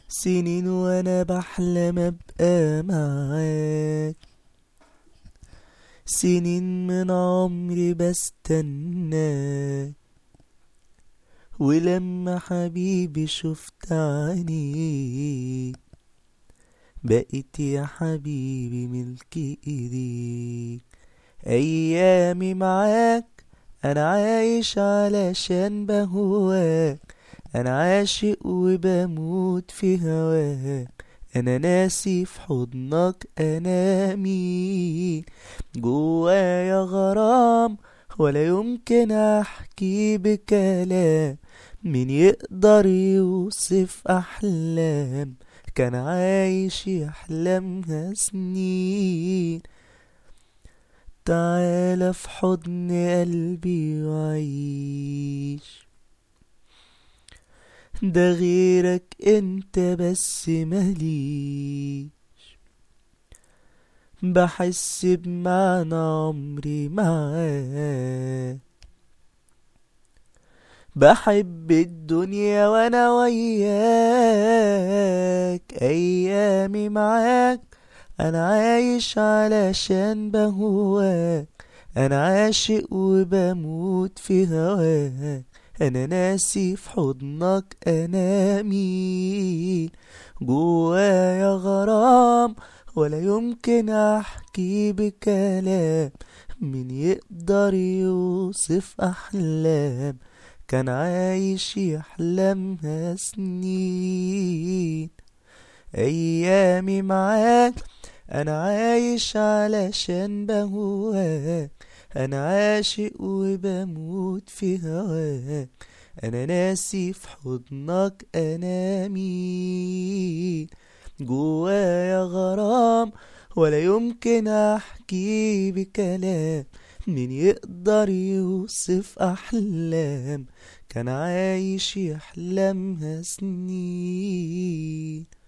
سنين وانا بحلم ابقى معاك سنين من عمري بستناك ولما حبيبي شفت عينيك بقيت يا حبيبي ملك ايديك ايامي معاك انا عايش علشان بهواك انا عاشق وبموت في هواك انا ناسي في حضنك انا مين جوايا غرام ولا يمكن احكي بكلام مين يقدر يوصف احلام كان عايش يحلمها سنين تعال في حضن قلبي وعيش ده غيرك انت بس ماليش بحس بمعنى عمري معاك بحب الدنيا وانا وياك ايامي معاك انا عايش علشان بهواك انا عاشق وبموت في هواك انا ناسي في حضنك انا مين جوايا غرام ولا يمكن احكي بكلام من يقدر يوصف احلام كان عايش يحلمها سنين ايامي معاك انا عايش علشان بهواك انا عاشق وبموت في هواك انا ناسي في حضنك انا مين جوايا غرام ولا يمكن احكي بكلام مين يقدر يوصف احلام كان عايش يحلمها سنين